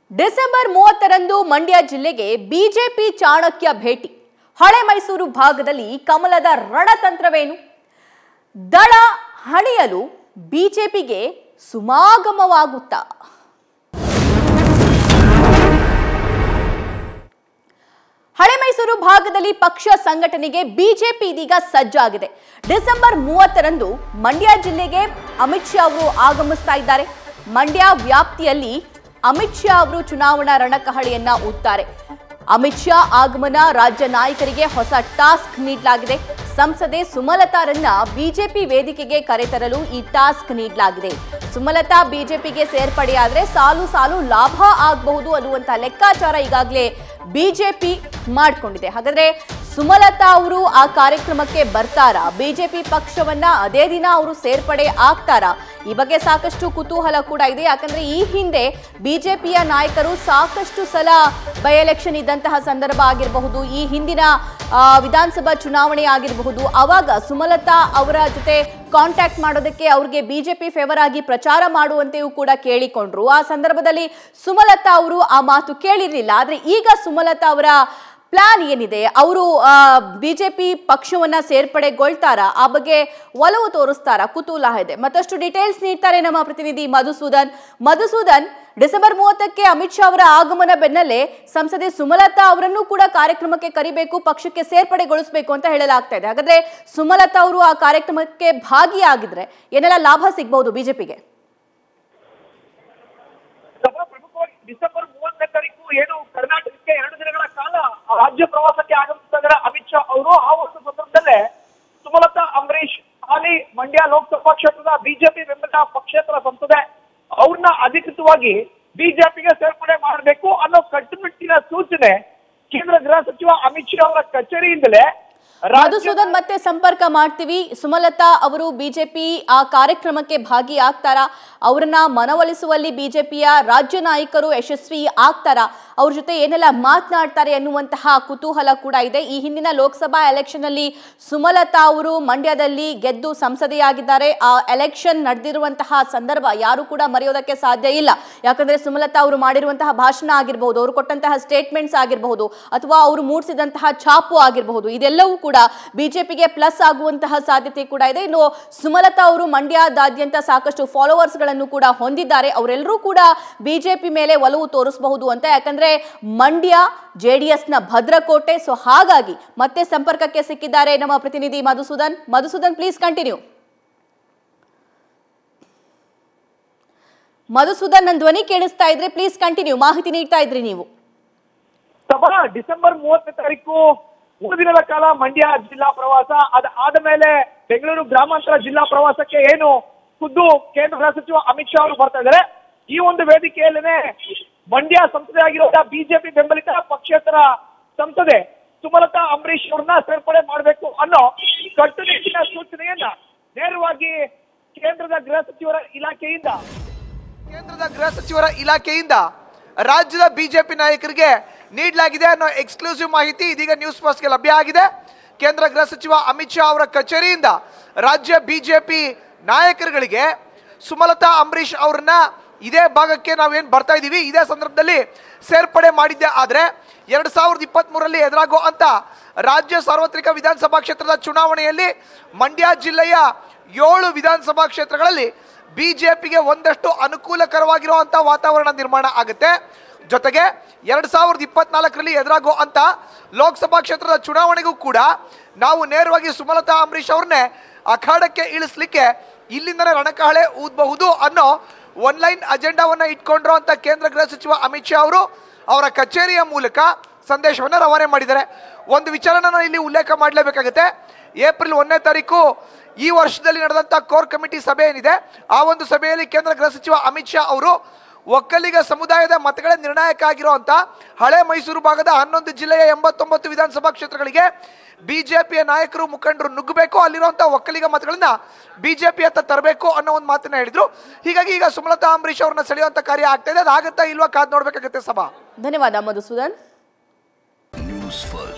December ಮೂವತ್ತರಂದು ಮಂಡ್ಯ ಜಿಲ್ಲೆಗೆ BJP Chanakya ಭೇಟಿ ಹಳೆ ಮೈಸೂರು ಭಾಗದಲ್ಲಿ ಕಮಲದ ರಣತಂತ್ರವೇನು ದಳ ಹಣಿಯಲು ಬಿಜೆಪಿಗೆ ಸುಮಾಗಮವಾಗುತ್ತಾ ಹಳೆ ಮೈಸೂರು ಭಾಗದಲ್ಲಿ ಪಕ್ಷ ಸಂಘಟನೆಗೆ ಬಿಜೆಪಿ ಇದೀಗ ಸಜ್ಜಾಗಿದೆ ಡಿಸೆಂಬರ್ ಮೂವತ್ತರಂದು ಮಂಡ್ಯ ಜಿಲ್ಲೆಗೆ ಅಮಿತ್ ಶಾ ಅವರು ಆಗಮಿಸ್ತಾ ಇದ್ದಾರೆ ಮಂಡ್ಯ ವ್ಯಾಪ್ತಿಯಲ್ಲಿ ಅಮಿತ್ ಶಾ ಅವರು ಚುನಾವಣಾ ರಣಕಹಳಿಯನ್ನ ಊದ್ತಾರೆ ಅಮಿತ್ ಶಾ ಆಗಮನ ರಾಜ್ಯ ನಾಯಕರಿಗೆ ಹೊಸ ಟಾಸ್ಕ್ ನೀಡಲಾಗಿದೆ ಸಂಸದೆ ಸುಮಲತಾರನ್ನ ಬಿಜೆಪಿ ವೇದಿಕೆಗೆ ಕರೆತರಲು ಈ ಟಾಸ್ಕ್ ನೀಡಲಾಗಿದೆ ಸುಮಲತಾ ಬಿಜೆಪಿಗೆ ಸೇರ್ಪಡೆಯಾದ್ರೆ ಸಾಲು ಸಾಲು ಲಾಭ ಆಗಬಹುದು ಅನ್ನುವಂತಹ ಲೆಕ್ಕಾಚಾರ ಈಗಾಗಲೇ ಬಿಜೆಪಿ ಮಾಡಿಕೊಂಡಿದೆ ಹಾಗಾದ್ರೆ ಸುಮಲತಾ ಅವರು ಆ ಕಾರ್ಯಕ್ರಮಕ್ಕೆ ಬರ್ತಾರಾ ಬಿಜೆಪಿ ಪಕ್ಷವನ್ನ ಅದೇ ದಿನ ಅವರು ಸೇರ್ಪಡೆ ಆಗ್ತಾರಾ ಈ ಬಗ್ಗೆ ಸಾಕಷ್ಟು ಕುತೂಹಲ ಕೂಡ ಇದೆ ಯಾಕಂದ್ರೆ ಈ ಹಿಂದೆ ಬಿಜೆಪಿಯ ನಾಯಕರು ಸಾಕಷ್ಟು ಸಲ ಬೈ ಎಲೆಕ್ಷನ್ ಇದ್ದಂತಹ ಸಂದರ್ಭ ಆಗಿರಬಹುದು ಈ ಹಿಂದಿನ ಆ, ವಿಧಾನಸಭಾ ಚುನಾವಣೆ ಆಗಿರಬಹುದು ಅವಾಗ ಸುಮಲತಾ ಅವರ ಜೊತೆ ಕಾಂಟ್ಯಾಕ್ಟ್ ಮಾಡೋದಕ್ಕೆ ಅವ್ರಿಗೆ ಬಿಜೆಪಿ ಫೇವರ್ ಆಗಿ ಪ್ರಚಾರ ಮಾಡುವಂತೆಯೂ ಕೂಡ ಕೇಳಿಕೊಂಡ್ರು ಆ ಸಂದರ್ಭದಲ್ಲಿ ಸುಮಲತಾ ಅವರು ಆ ಮಾತು ಕೇಳಿರ್ಲಿಲ್ಲ ಆದ್ರೆ ಈಗ ಸುಮಲತಾ ಅವರ ಪ್ಲಾನ್ ಏನಿದೆ ಅವರು ಬಿಜೆಪಿ ಪಕ್ಷವನ್ನ ಸೇರ್ಪಡೆಗೊಳ್ತಾರಾ ಆ ಬಗ್ಗೆ ಒಲವು ತೋರಿಸ್ತಾರಾ ಕುತೂಹಲ ಇದೆ ಮತ್ತಷ್ಟು ಡೀಟೇಲ್ಸ್ ನೀಡ್ತಾರೆ ನಮ್ಮ ಪ್ರತಿನಿಧಿ ಮಧುಸೂದನ್ ಮಧುಸೂದನ್ ಡಿಸೆಂಬರ್ ಮೂವತ್ತಕ್ಕೆ ಅಮಿತ್ ಶಾ ಅವರ ಆಗಮನ ಬೆನ್ನಲ್ಲೇ ಸಂಸದೆ ಸುಮಲತಾ ಅವರನ್ನು ಕೂಡ ಕಾರ್ಯಕ್ರಮಕ್ಕೆ ಕರಿಬೇಕು ಪಕ್ಷಕ್ಕೆ ಸೇರ್ಪಡೆಗೊಳಿಸಬೇಕು ಅಂತ ಹೇಳಲಾಗ್ತಾ ಇದೆ ಹಾಗಾದ್ರೆ ಸುಮಲತಾ ಅವರು ಆ ಕಾರ್ಯಕ್ರಮಕ್ಕೆ ಭಾಗಿಯಾಗಿದ್ರೆ ಏನೆಲ್ಲ ಲಾಭ ಸಿಗಬಹುದು ಬಿಜೆಪಿಗೆ ಸಭಾ ಪ್ರಮುಖವಾಗಿ ಡಿಸೆಂಬರ್ ಮೂವತ್ತನೇ ತಾರೀಕು ಏನು ಕರ್ನಾಟಕಕ್ಕೆ ಎರಡು ದಿನಗಳ ಕಾಲ ರಾಜ್ಯ ಪ್ರವಾಸಕ್ಕೆ ಆಗಮಿಸ್ತಾ ಇದ್ದಾರೆ ಅಮಿತ್ ಶಾ ಅವರು ಆ ಒಂದು ಸಂದರ್ಭದಲ್ಲೇ ಸುಮಲತಾ ಅಂಬರೀಶ್ ಹಾಲಿ ಮಂಡ್ಯ ಲೋಕಸಭಾ ಕ್ಷೇತ್ರದ ಬಿಜೆಪಿ ಬೆಂಬಲಿತ ಪಕ್ಷೇತರ ಸಂಸದೆ ಅವ್ರನ್ನ ಅಧಿಕೃತವಾಗಿ ಬಿಜೆಪಿಗೆ ಸೇರ್ಪಡೆ ಮಾಡಬೇಕು ಅನ್ನೋ ಕಟ್ಟುನಿಟ್ಟಿನ ಸೂಚನೆ ಕೇಂದ್ರ ಗೃಹ ಸಚಿವ ಅಮಿತ್ ಶಾ ಅವರ ಕಚೇರಿಯಿಂದಲೇ ರಾಜ್ಯ ಮಧುಸೂದನ್ ಮತ್ತೆ ಸಂಪರ್ಕ ಮಾಡ್ತೀವಿ ಸುಮಲತಾ ಅವರು ಬಿಜೆಪಿ ಆ ಕಾರ್ಯಕ್ರಮಕ್ಕೆ ಭಾಗಿಯಾಗ್ತಾರಾ ಅವರನ್ನ ಮನವೊಲಿಸುವಲ್ಲಿ ಬಿಜೆಪಿಯ ರಾಜ್ಯ ನಾಯಕರು ಯಶಸ್ವಿ ಆಗ್ತಾರಾ ಅವ್ರ ಜೊತೆ ಏನೆಲ್ಲ ಮಾತನಾಡ್ತಾರೆ ಅನ್ನುವಂತಹ ಕುತೂಹಲ ಕೂಡ ಇದೆ ಈ ಹಿಂದಿನ ಲೋಕಸಭಾ ಎಲೆಕ್ಷನ್ ಅಲ್ಲಿ ಸುಮಲತಾ ಅವರು ಮಂಡ್ಯದಲ್ಲಿ ಗೆದ್ದು ಸಂಸದೆಯಾಗಿದ್ದಾರೆ ಆ ಎಲೆಕ್ಷನ್ ನಡೆದಿರುವಂತಹ ಸಂದರ್ಭ ಯಾರು ಕೂಡ ಮರೆಯೋದಕ್ಕೆ ಸಾಧ್ಯ ಇಲ್ಲ ಯಾಕಂದ್ರೆ ಸುಮಲತಾ ಅವರು ಮಾಡಿರುವಂತಹ ಭಾಷಣ ಆಗಿರಬಹುದು ಅವರು ಕೊಟ್ಟಂತಹ ಸ್ಟೇಟ್ಮೆಂಟ್ಸ್ ಆಗಿರಬಹುದು ಅಥವಾ ಅವರು ಮೂಡಿಸಿದಂತಹ ಛಾಪು ಆಗಿರಬಹುದು ಇದೆಲ್ಲವೂ ಕೂಡ ಬಿಜೆಪಿಗೆ ಪ್ಲಸ್ ಆಗುವಂತಹ ಸಾಧ್ಯತೆ ಕೂಡ ಇದೆ ಇನ್ನು ಸುಮಲತಾ ಅವರು ಮಂಡ್ಯದಾದ್ಯಂತ ಸಾಕಷ್ಟು ಫಾಲೋವರ್ಸ್ ಗಳನ್ನು ಕೂಡ ಹೊಂದಿದ್ದಾರೆ ಅವರೆಲ್ಲರೂ ಕೂಡ ಬಿಜೆಪಿ ಮೇಲೆ ಒಲವು ತೋರಿಸಬಹುದು ಅಂತ ಯಾಕಂದ್ರೆ ಮಂಡ್ಯ ಜೆಡಿಎಸ್ ನ ಭದ್ರಕೋಟೆ ಸೊ ಹಾಗಾಗಿ ಮತ್ತೆ ಸಂಪರ್ಕಕ್ಕೆ ಸಿಕ್ಕಿದ್ದಾರೆ ನಮ್ಮ ಪ್ರತಿನಿಧಿ ಮಧುಸೂದನ್ ಮಧುಸೂದನ್ ಪ್ಲೀಸ್ ಕಂಟಿನ್ಯೂ ಮಧುಸೂದನ್ ನನ್ನ ಧ್ವನಿ ಕೇಳಿಸ್ತಾ ಇದ್ರೆ ಪ್ಲೀಸ್ ಕಂಟಿನ್ಯೂ ಮಾಹಿತಿ ನೀಡ್ತಾ ಇದ್ರಿ ನೀವು ಸಭಾ ಡಿಸೆಂಬರ್ ಮೂವತ್ತನೇ ತಾರೀಕು ಮೂರು ದಿನದ ಕಾಲ ಮಂಡ್ಯ ಜಿಲ್ಲಾ ಪ್ರವಾಸ ಅದಾದ ಮೇಲೆ ಬೆಂಗಳೂರು ಗ್ರಾಮಾಂತರ ಜಿಲ್ಲಾ ಪ್ರವಾಸಕ್ಕೆ ಏನು ಖುದ್ದು ಕೇಂದ್ರ ಗೃಹ ಸಚಿವ ಅಮಿತ್ ಶಾ ಅವರು ಬರ್ತಾ ಇದ್ದಾರೆ ಈ ಒಂದು ವೇದಿಕೆಯಲ್ಲೇನೆ ಮಂಡ್ಯ ಸಂಸದೆ ಆಗಿರುವ ಬಿಜೆಪಿ ಬೆಂಬಲಿತ ಪಕ್ಷೇತರ ಸಂಸದೆ ಸುಮಲತಾ ಅಂಬರೀಶ್ ಅವ್ರನ್ನ ಸೇರ್ಪಡೆ ಮಾಡಬೇಕು ಅನ್ನೋ ಕಟ್ಟುನಿಟ್ಟಿನ ಸೂಚನೆಯನ್ನ ನೇರವಾಗಿ ಕೇಂದ್ರದ ಗೃಹ ಸಚಿವರ ಇಲಾಖೆಯಿಂದ ಕೇಂದ್ರದ ಗೃಹ ಸಚಿವರ ಇಲಾಖೆಯಿಂದ ರಾಜ್ಯದ ಬಿಜೆಪಿ ನಾಯಕರಿಗೆ ನೀಡಲಾಗಿದೆ ಅನ್ನೋ ಎಕ್ಸ್ಕ್ಲೂಸಿವ್ ಮಾಹಿತಿ ಇದೀಗ ನ್ಯೂಸ್ ಫಸ್ಟ್ಗೆ ಲಭ್ಯ ಆಗಿದೆ ಕೇಂದ್ರ ಗೃಹ ಸಚಿವ ಅಮಿತ್ ಶಾ ಅವರ ಕಚೇರಿಯಿಂದ ರಾಜ್ಯ ಬಿಜೆಪಿ ನಾಯಕರುಗಳಿಗೆ ಸುಮಲತಾ ಅಂಬರೀಶ್ ಅವ್ರನ್ನ ಇದೇ ಭಾಗಕ್ಕೆ ನಾವೇನು ಬರ್ತಾ ಇದ್ದೀವಿ ಇದೇ ಸಂದರ್ಭದಲ್ಲಿ ಸೇರ್ಪಡೆ ಮಾಡಿದ್ದೆ ಆದರೆ ಎರಡು ಸಾವಿರದ ಇಪ್ಪತ್ತ್ಮೂರರಲ್ಲಿ ಎದುರಾಗೋ ಅಂತ ರಾಜ್ಯ ಸಾರ್ವತ್ರಿಕ ವಿಧಾನಸಭಾ ಕ್ಷೇತ್ರದ ಚುನಾವಣೆಯಲ್ಲಿ ಮಂಡ್ಯ ಜಿಲ್ಲೆಯ ಏಳು ವಿಧಾನಸಭಾ ಕ್ಷೇತ್ರಗಳಲ್ಲಿ ಬಿಜೆಪಿಗೆ ಒಂದಷ್ಟು ಅನುಕೂಲಕರವಾಗಿರುವಂಥ ವಾತಾವರಣ ನಿರ್ಮಾಣ ಆಗುತ್ತೆ ಜೊತೆಗೆ ಎರಡು ಸಾವಿರದ ಇಪ್ಪತ್ನಾಲ್ಕರಲ್ಲಿ ಎದುರಾಗೋ ಅಂತ ಲೋಕಸಭಾ ಕ್ಷೇತ್ರದ ಚುನಾವಣೆಗೂ ಕೂಡ ನಾವು ನೇರವಾಗಿ ಸುಮಲತಾ ಅಂಬರೀಶ್ ಅವ್ರನ್ನೇ ಅಖಾಡಕ್ಕೆ ಇಳಿಸ್ಲಿಕ್ಕೆ ಇಲ್ಲಿಂದನೇ ರಣಕಹಳೆ ಊದಬಹುದು ಅನ್ನೋ ಒನ್ಲೈನ್ ಅಜೆಂಡಾವನ್ನು ಇಟ್ಕೊಂಡಿರೋ ಅಂತ ಕೇಂದ್ರ ಗೃಹ ಸಚಿವ ಅಮಿತ್ ಶಾ ಅವರು ಅವರ ಕಚೇರಿಯ ಮೂಲಕ ಸಂದೇಶವನ್ನು ರವಾನೆ ಮಾಡಿದ್ದಾರೆ ಒಂದು ವಿಚಾರನ ನಾನು ಇಲ್ಲಿ ಉಲ್ಲೇಖ ಮಾಡಲೇಬೇಕಾಗುತ್ತೆ ಏಪ್ರಿಲ್ ಒಂದನೇ ತಾರೀಕು ಈ ವರ್ಷದಲ್ಲಿ ನಡೆದಂಥ ಕೋರ್ ಕಮಿಟಿ ಸಭೆ ಏನಿದೆ ಆ ಒಂದು ಸಭೆಯಲ್ಲಿ ಕೇಂದ್ರ ಗೃಹ ಸಚಿವ ಅಮಿತ್ ಶಾ ಅವರು ಒಕ್ಕಲಿಗ ಸಮುದಾಯದ ಮತಗಳೇ ನಿರ್ಣಾಯಕ ಆಗಿರುವಂಥ ಹಳೆ ಮೈಸೂರು ಭಾಗದ ಹನ್ನೊಂದು ಜಿಲ್ಲೆಯ ಎಂಬತ್ತೊಂಬತ್ತು ವಿಧಾನಸಭಾ ಕ್ಷೇತ್ರಗಳಿಗೆ ಬಿಜೆಪಿಯ ನಾಯಕರು ಮುಖಂಡರು ನುಗ್ಗಬೇಕು ಅಲ್ಲಿರುವಂಥ ಒಕ್ಕಲಿಗ ಮತಗಳನ್ನ ಬಿಜೆಪಿ ಹತ್ತ ತರಬೇಕು ಅನ್ನೋ ಒಂದು ಮಾತನ್ನ ಹೇಳಿದ್ರು ಹೀಗಾಗಿ ಈಗ ಸುಮಲತಾ ಅಂಬರೀಶ್ ಅವ್ರನ್ನ ಸೆಳೆಯುವಂಥ ಕಾರ್ಯ ಆಗ್ತಾ ಇದೆ ಅದಾಗತ್ತಾ ಇಲ್ವಾ ಕಾದ್ ನೋಡ್ಬೇಕಾಗತ್ತೆ ಸಭಾ ಧನ್ಯವಾದ ಮಧುಸೂದನ್ ನ್ಯೂಸ್ ಫಸ್ಟ್